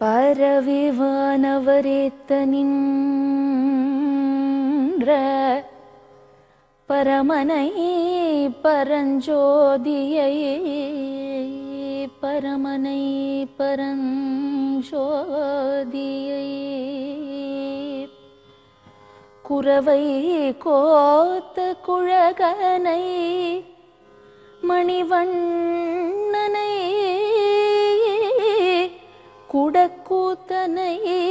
பரவிவானவரேத்த நின்ற பரமனை பரஞ்சோதியை பரமனை பரஞ்சோதியை குரவை கோத்த குழகனை மணிவண்ணனை குடக்கூத்தனை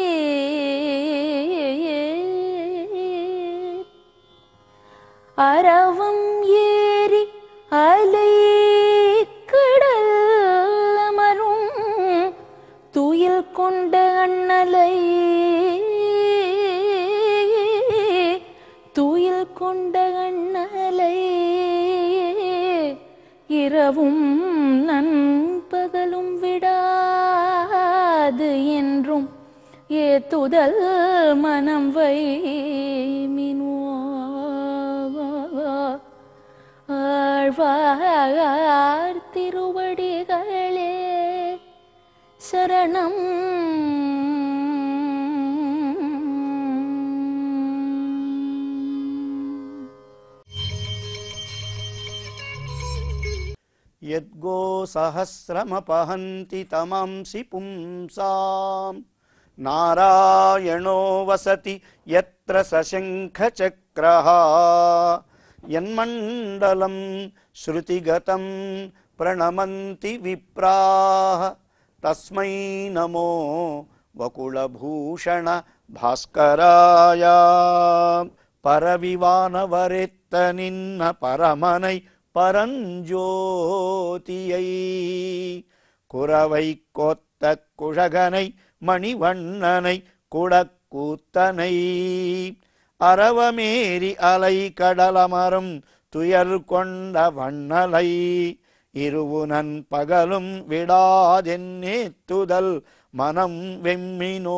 அரவம் ஏறி அலை கடல் அமரும் துயில் கொண்ட அண்ணலை துயில் கொண்ட அண்ணலை இரவும் நண்பகலும் விடாது என்றும் ஏத்துதல் மனம் வைமினோ ஆழ்வார் திருவடிகளே சரணம் యద్గో సహస్రమపహంతి తమంసి పుంసాం నారాయణో వసతి యత్ర సశంఖచక్రః యన్మండలం శృతిగతం ప్రణమంతి విప్రాః తస్మై నమో వకుళభూషణ భాస్కరాయ பரவிவானவரெத்த நின்ன பரமனை பரஞ்சோதியை குறவை கொத்த குழகனை மணிவண்ணனை குடக்கூத்தனை அரவமேரி அலை கடலமரும் துயர் கொண்ட வண்ணலை இருவுனன் பகலும் విడాదెన్నేత్తుదల్ మనం వెమ్మినో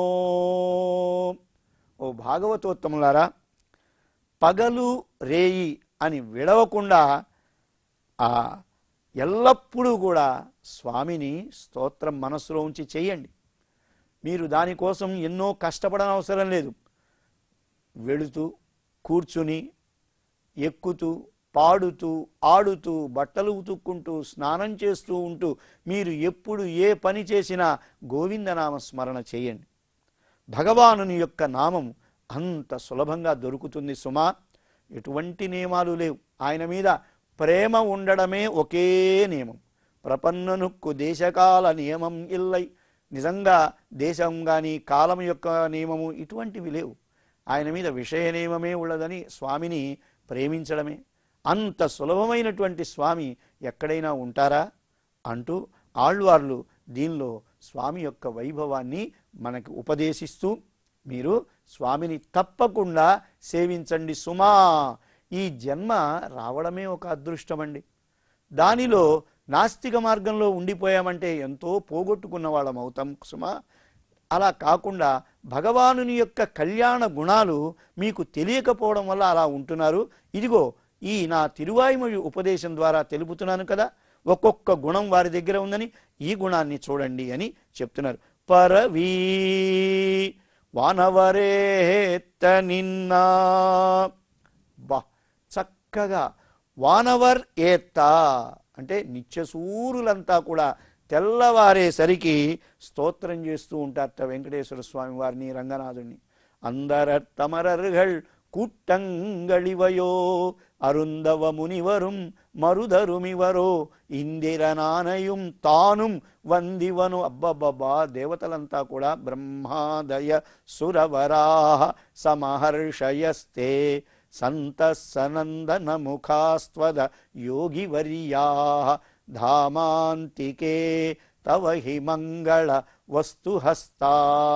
ఓ భాగవతోత్తములారా పగలు రేయి అని విడవకుండా ఆ ఎల్లప్పుడూ కూడా స్వామిని స్తోత్రం మనసులో ఉంచి చేయండి మీరు దానికోసం ఎన్నో కష్టపడనవసరం లేదు వెళుతూ కూర్చుని ఎక్కుతూ పాడుతూ ఆడుతూ బట్టలు ఉతుక్కుంటూ స్నానం చేస్తూ ఉంటూ మీరు ఎప్పుడు ఏ పని చేసినా గోవిందనామ స్మరణ చేయండి భగవానుని యొక్క నామం అంత సులభంగా దొరుకుతుంది సుమా ఎటువంటి నియమాలు లేవు ఆయన మీద ప్రేమ ఉండడమే ఒకే నియమం ప్రపన్ననుక్కు దేశకాల నియమం ఇల్లై నిజంగా దేశం కానీ కాలం యొక్క నియమము ఇటువంటివి లేవు ఆయన మీద విషయ నియమమే ఉన్నదని స్వామిని ప్రేమించడమే అంత సులభమైనటువంటి స్వామి ఎక్కడైనా ఉంటారా అంటూ ఆళ్వార్లు దీనిలో స్వామి యొక్క వైభవాన్ని మనకు ఉపదేశిస్తూ మీరు స్వామిని తప్పకుండా సేవించండి సుమా ఈ జన్మ రావడమే ఒక అదృష్టం అండి దానిలో నాస్తిక మార్గంలో ఉండిపోయామంటే ఎంతో పోగొట్టుకున్న వాళ్ళం అవుతాం సుమా అలా కాకుండా భగవానుని యొక్క కళ్యాణ గుణాలు మీకు తెలియకపోవడం వల్ల అలా ఉంటున్నారు ఇదిగో ఈ నా తిరువాయుమొഴി ఉపదేశం ద్వారా తెలుపుతున్నాను కదా ఒక్కొక్క గుణం వారి దగ్గర ఉందని ఈ గుణాన్ని చూడండి అని చెప్తున్నారు పరవీ వానవరేత్త నిన్న బా చక్కగా వానవర్ ఏత్త అంటే నిత్యసూరులంతా కూడా తెల్లవారేసరికి స్తోత్రం చేస్తూ ఉంటారట వెంకటేశ్వర స్వామి వారిని రంగనాథుణ్ణి అందరత్తమరర్గళ్ கூட்டங்களிவையோ அருந்தவ முனிவரும் మరుదరుమివరో ఇందిరనానయం తానుం వందివను అబ్బబ్బబ్బా దేవతలంతా కూడా బ్రహ్మాదయ సురవరాహ సమహర్షయస్తే సంత సనందన ముఖాస్త్వద యోగివర్యా ధామాంతికే తవ హి మంగళ వస్తుహస్తా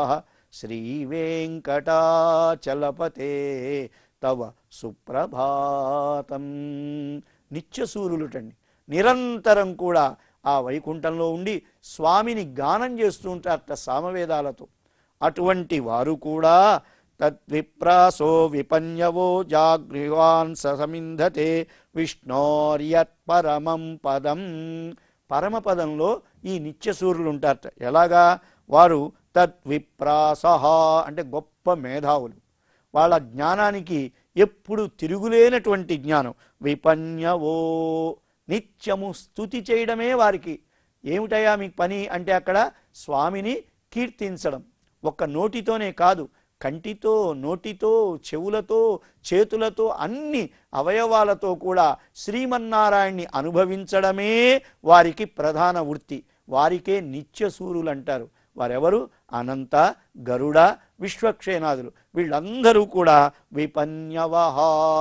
శ్రీవేంకటాచలపతే తవ సుప్రభాతం నిత్యసూరులుటండి నిరంతరం కూడా ఆ వైకుంఠంలో ఉండి స్వామిని గానం చేస్తూ ఉంటారట సామవేదాలతో అటువంటి వారు కూడా తద్విప్రాసో విపన్యవో జాగృవాన్ సమింధతే విష్ణోర్యత్ పరమం పదం పరమపదంలో ఈ నిత్యసూరులు ఉంటారట ఎలాగా వారు తద్విప్రాసహ అంటే గొప్ప మేధావులు వాళ్ళ జ్ఞానానికి ఎప్పుడు తిరుగులేనటువంటి జ్ఞానం విపన్యవో నిత్యము స్థుతి చేయడమే వారికి ఏమిటయ్యా మీకు పని అంటే అక్కడ స్వామిని కీర్తించడం ఒక్క నోటితోనే కాదు కంటితో నోటితో చెవులతో చేతులతో అన్ని అవయవాలతో కూడా శ్రీమన్నారాయణ్ణి అనుభవించడమే వారికి ప్రధాన వృత్తి వారికే నిత్యసూరులు అంటారు వారెవరు అనంత గరుడ విశ్వక్షేనాదులు వీళ్ళందరూ కూడా విపన్యవహ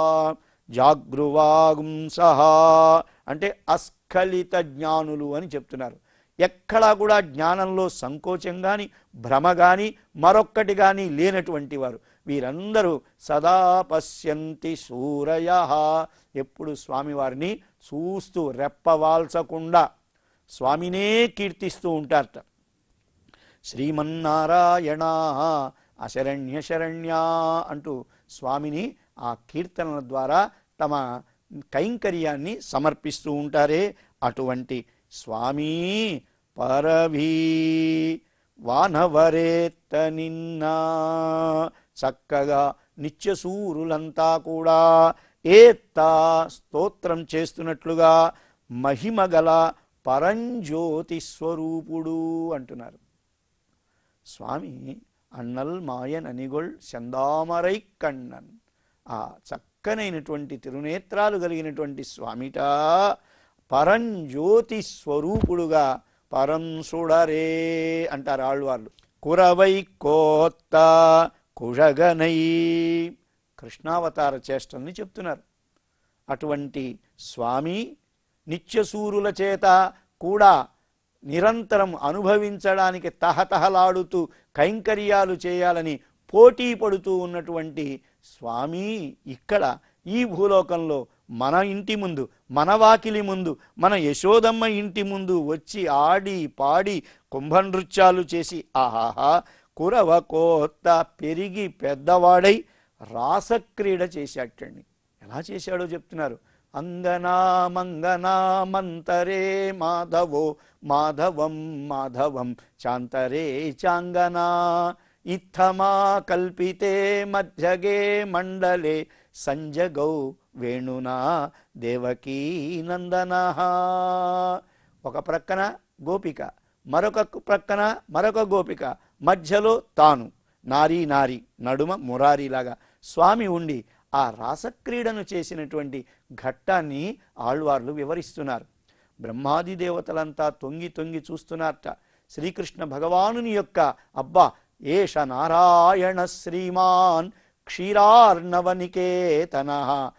జాగృవాగుంసహ అంటే అస్ఖలిత జ్ఞానులు అని చెప్తున్నారు ఎక్కడా కూడా జ్ఞానంలో సంకోచం కానీ భ్రమ కానీ మరొక్కటి కానీ లేనటువంటి వారు వీరందరూ సదా పశ్యంతి సూరయ ఎప్పుడు స్వామివారిని చూస్తూ రెప్పవాల్చకుండా స్వామినే కీర్తిస్తూ ఉంటారట శ్రీమన్నారాయణ అశరణ్య శరణ్య అంటూ స్వామిని ఆ కీర్తనల ద్వారా తమ కైంకర్యాన్ని సమర్పిస్తూ ఉంటారే అటువంటి స్వామి పరవీ వానవరేత్త నిన్న చక్కగా నిత్యసూరులంతా కూడా ఏత్త స్తోత్రం చేస్తున్నట్లుగా మహిమగల పరంజ్యోతి స్వరూపుడు అంటున్నారు స్వామి అన్నల్ మాయన్ అనిగొల్ చందామరై కണ്ണన్ ఆ చక్కనైనటువంటి తిరునేత్రాలు కలిగినటువంటి స్వామిట పరంజ్యోతి స్వరూపుడుగా పరం సుడరే అంటారు ఆళ్వార్లు కురవై కోత్త కుழగనై కృష్ణావతార చేష్టల్ని చెప్తున్నారు అటువంటి స్వామి నిత్యసూరుల చేత కూడా నిరంతరం అనుభవించడానికి తహతహలాడుతూ కైంకర్యాలు చేయాలని పోటీ పడుతూ ఉన్నటువంటి స్వామి ఇక్కడ ఈ భూలోకంలో మన ఇంటి ముందు మన వాకిలి ముందు మన యశోదమ్మ ఇంటి ముందు వచ్చి ఆడి పాడి కుంభనృత్యాలు చేసి ఆహాహా కురవ కోత్త పెరిగి పెద్దవాడై రాసక్రీడ చేశాటండి ఎలా చేశాడో చెప్తున్నారు అంగనా మంగనా మంతరే మాధవో మాధవం మాధవం చాంతరే చాంగనా ఇత్తమా కల్పితే మధ్యగే మండలే సంజగౌ వేణునా దేవకీ నందన ఒక ప్రక్కన గోపిక మరొక ప్రక్కన మరొక గోపిక మధ్యలో తాను నారీ నారి నడుమ మురారీలాగా స్వామి ఉండి ఆ రాసక్రీడను చేసినటువంటి ఘట్టాన్ని ఆళ్వార్లు వివరిస్తున్నారు బ్రహ్మాది దేవతలంతా తొంగి తొంగి చూస్తున్నారట శ్రీకృష్ణ భగవానుని యొక్క అబ్బా ఏష నారాయణ శ్రీమాన్ క్షీరార్ణవనికేతన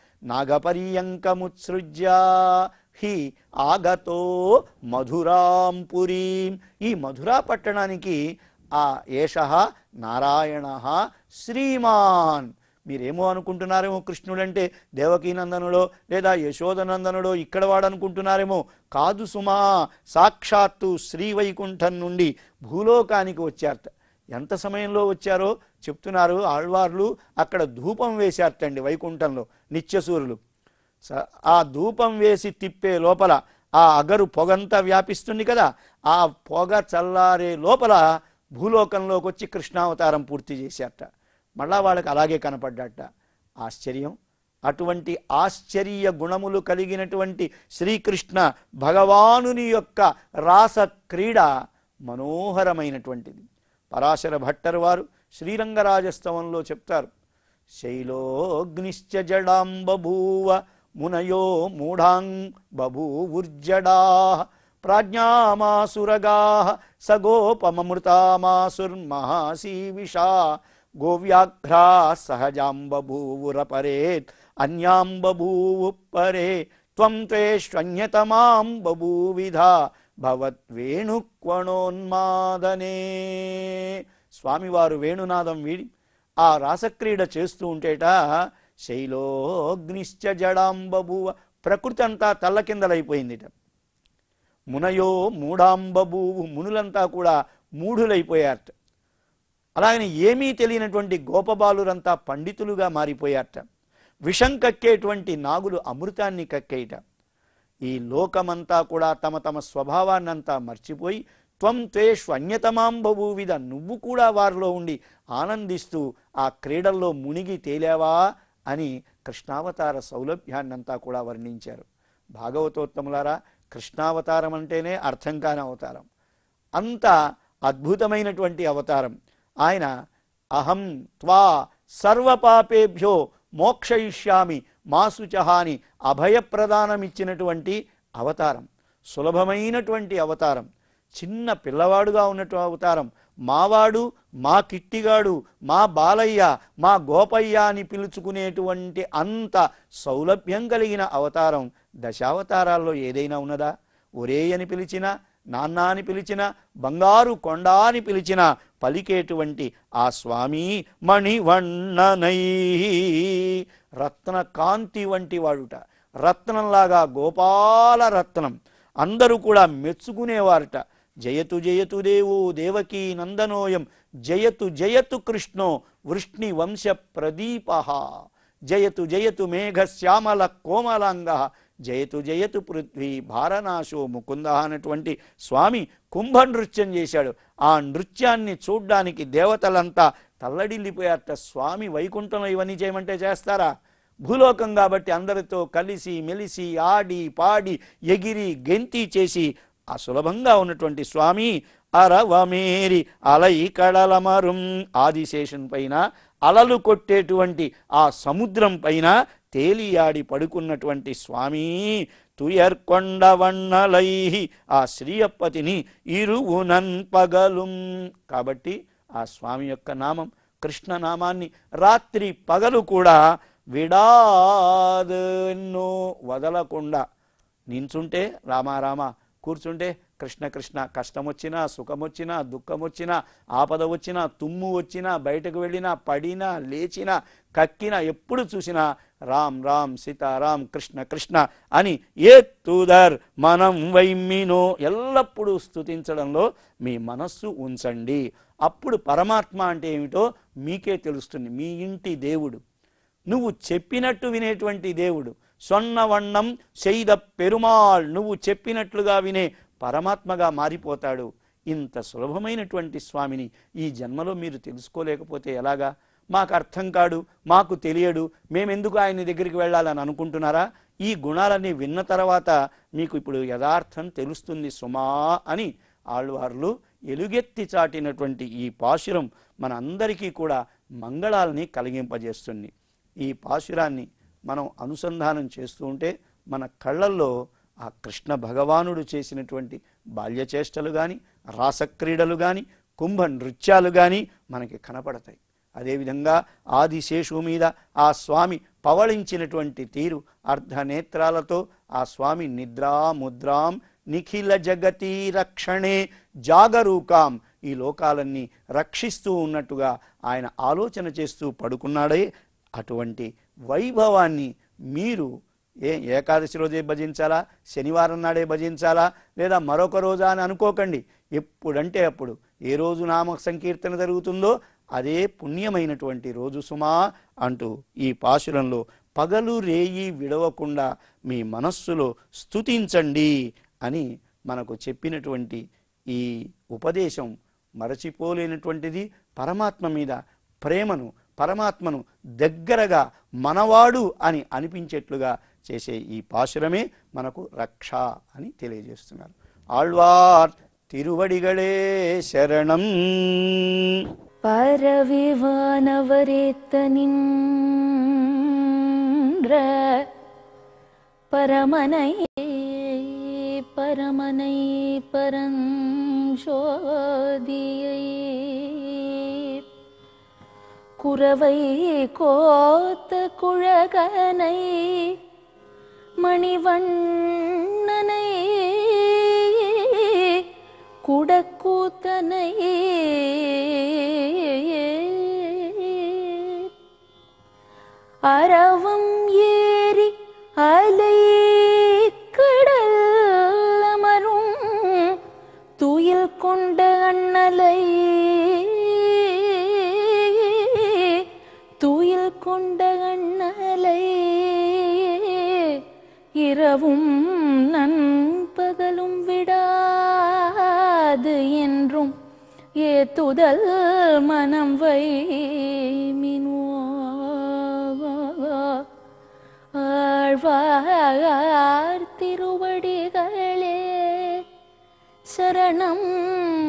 నాగపర్యంకముత్సృజ్య హి ఆగతో మధురాం పురీం ఈ మధురా పట్టణానికి ఆ ఏష నారాయణ శ్రీమాన్ మీరేమో అనుకుంటున్నారేమో కృష్ణుడంటే దేవకీనందనుడో లేదా యశోదనందనుడో ఇక్కడ వాడు అనుకుంటున్నారేమో కాదు సుమా సాక్షాత్తు శ్రీవైకుంఠం నుండి భూలోకానికి వచ్చారట ఎంత సమయంలో వచ్చారో చెప్తున్నారు ఆళ్వార్లు అక్కడ ధూపం వేశారటండి వైకుంఠంలో నిత్యసూరులు స- ఆ ధూపం వేసి తిప్పే లోపల ఆ అగరు పొగంతా వ్యాపిస్తుంది కదా ఆ పొగ చల్లారే లోపల భూలోకంలోకి వచ్చి కృష్ణావతారం పూర్తి చేశారట మళ్ళా వాళ్ళకి అలాగే కనపడ్డట ఆశ్చర్యం అటువంటి ఆశ్చర్య గుణములు కలిగినటువంటి శ్రీకృష్ణ భగవానుని యొక్క రాస క్రీడ మనోహరమైనటువంటిది పరాశర భట్టరు వారు శ్రీరంగరాజస్తవంలో చెప్తారు శైలోగ్నిశ్చ జడాం బభూవ మునయో మూఢాం బభూవుర్జడా ప్రాజ్ఞామాసురగా సగోపమృతామాసుర్మహాసీవిషా గోవ్యాఘ్రా సహజాం బభూవురపరేత్ అన్యాం బభూవు పరే త్వం త్వేష్వన్యతమాం బభూవిధా భవద్వేణుక్వణోన్మాదనే స్వామివారు వేణునాదం వీడి ఆ రాసక్రీడ చేస్తూ ఉంటేట శైలోగ్నిశ్చ జడాం బభూవ ప్రకృతి అంతా తల్లకిందలైపోయిందిట మునయో మూఢాంబభూవు మునులంతా కూడా మూఢులైపోయారట అలాగని ఏమీ తెలియనటువంటి గోపబాలురంతా పండితులుగా మారిపోయారట విషం కక్కేటువంటి నాగులు అమృతాన్ని కక్కేయట ఈ లోకమంతా కూడా తమ తమ స్వభావాన్నంతా మర్చిపోయి త్వం త్వేషు అన్యతమాం బభూవిధ నువ్వు కూడా వారిలో ఉండి ఆనందిస్తూ ఆ క్రీడల్లో మునిగి తేలావా అని కృష్ణావతార సౌలభ్యాన్నంతా కూడా వర్ణించారు భాగవతోత్తములారా కృష్ణావతారం అంటేనే అర్థం కాని అవతారం అంత అద్భుతమైనటువంటి అవతారం ఆయన అహం త్వా సర్వపాపేభ్యో మోక్షయిష్యామి మాసుచహాని అభయప్రదానమిచ్చినటువంటి అవతారం సులభమైనటువంటి అవతారం చిన్న పిల్లవాడుగా ఉన్నటువంటి అవతారం మావాడు మా కిట్టిగాడు మా బాలయ్య మా గోపయ్య అని పిలుచుకునేటువంటి అంత సౌలభ్యం కలిగిన అవతారం దశావతారాల్లో ఏదైనా ఉన్నదా ఒరే అని పిలిచినా నాన్న అని పిలిచిన బంగారు కొండ అని పిలిచిన పలికేటువంటి ఆ స్వామి మణివన్ననై రత్న కాంతి వంటి వాడుట రత్నంలాగా గోపాల రత్నం అందరూ కూడా మెచ్చుకునేవారట జయతు జయతు దేవో దేవకీ నందనోయం జయతు జయతు కృష్ణో వృష్ణి వంశ ప్రదీప జయతు జయతు మేఘ శ్యామల కోమలాంగ జయతు జయతు పృథ్వీ భారనాశో ముకుంద అన్నటువంటి స్వామి కుంభ నృత్యం చేశాడు ఆ నృత్యాన్ని చూడ్డానికి దేవతలంతా తల్లడిల్లిపోయారట స్వామి వైకుంఠంలో ఇవన్నీ చేయమంటే చేస్తారా భూలోకం కాబట్టి అందరితో కలిసి మెలిసి ఆడి పాడి ఎగిరి గెంతి చేసి ఆ సులభంగా ఉన్నటువంటి స్వామి అరవమేరి అలై కడలమరుం ఆదిశేషన్ పైన అలలు కొట్టేటువంటి ఆ సముద్రం పైన తేలియాడి పడుకున్నటువంటి స్వామి తుయర్కొండవన్నలై ఆ శ్రీయప్పతిని ఇరువునన్ పగలుం కాబట్టి ఆ స్వామి యొక్క నామం కృష్ణ నామాన్ని రాత్రి పగలు కూడా విడాదెన్నో వదలకుండా నించుంటే రామా రామ కూర్చుంటే కృష్ణ కృష్ణ కష్టం వచ్చినా సుఖం వచ్చినా దుఃఖం వచ్చినా ఆపద వచ్చినా తుమ్ము వచ్చినా బయటకు వెళ్ళినా పడినా లేచినా కక్కినా ఎప్పుడు చూసినా రామ్ రామ్ సీతారాం కృష్ణ కృష్ణ అని ఏ తూదర్ మనం వైమ్మినో ఎల్లప్పుడూ స్తుతించడంలో మీ మనస్సు ఉంచండి అప్పుడు పరమాత్మ అంటే ఏమిటో మీకే తెలుస్తుంది మీ ఇంటి దేవుడు నువ్వు చెప్పినట్టు వినేటువంటి దేవుడు సొన్నవண்ணం శైద పెరుమాళ్ నువ్వు చెప్పినట్లుగా వినే పరమాత్మగా మారిపోతాడు ఇంత సులభమైనటువంటి స్వామిని ఈ జన్మలో మీరు తెలుసుకోలేకపోతే ఎలాగా మాకు అర్థం కాడు మాకు తెలియడు మేమెందుకు ఆయన దగ్గరికి వెళ్ళాలని అనుకుంటున్నారా ఈ గుణాలన్నీ విన్న తర్వాత మీకు ఇప్పుడు యథార్థం తెలుస్తుంది సుమా అని ఆళ్వార్లు ఎలుగెత్తి చాటినటువంటి ఈ పాశురం మన అందరికీ కూడా మంగళాలని కలిగింపజేస్తుంది ఈ పాశురాన్ని మనం అనుసంధానం చేస్తూ ఉంటే మన కళ్ళల్లో ఆ కృష్ణ భగవానుడు చేసినటువంటి బాల్యచేష్టలు కానీ రాసక్రీడలు కానీ కుంభ నృత్యాలు కానీ మనకి కనపడతాయి అదేవిధంగా ఆదిశేషు మీద ఆ స్వామి పవళించినటువంటి తీరు అర్ధనేత్రాలతో ఆ స్వామి నిద్రా ముద్రాం నిఖిల జగతి రక్షణే జాగరూకాం ఈ లోకాలన్నీ రక్షిస్తూ ఉన్నట్టుగా ఆయన ఆలోచన చేస్తూ పడుకున్నాడే అటువంటి వైభవాన్ని మీరు ఏ ఏకాదశి రోజే భజించాలా శనివారం నాడే భజించాలా లేదా మరొక రోజా అని అనుకోకండి ఎప్పుడంటే అప్పుడు ఏ రోజు నామ సంకీర్తన జరుగుతుందో అదే పుణ్యమైనటువంటి రోజు సుమా అంటూ ఈ పాశురంలో పగలు రేయి విడవకుండా మీ మనస్సులో స్తుతించండి అని మనకు చెప్పినటువంటి ఈ ఉపదేశం మరచిపోలేనటువంటిది పరమాత్మ మీద ప్రేమను పరమాత్మను దగ్గరగా మనవాడు అని అనిపించేట్లుగా చేసే ఈ పాశురమే మనకు రక్ష అని తెలియజేస్తున్నారు ఆళ్వార్ తిరువడిగళే శరణం பரவிவானவரேத்த நின்ற பரமனை பரமனை பரஞ்சோதியை குரவை கோத்த குழகனை மணிவண்ணனை குடக்கூத்தனை அரவம் ஏறி அலை கடல் அமரும் துயில் கொண்ட அண்ணலை துயில் கொண்ட அண்ணலை இரவும் நண்பகலும் விடாது ஏத்துதல் மனம் வைமினோ ஆழ்வார் திருவடிகளே சரணம்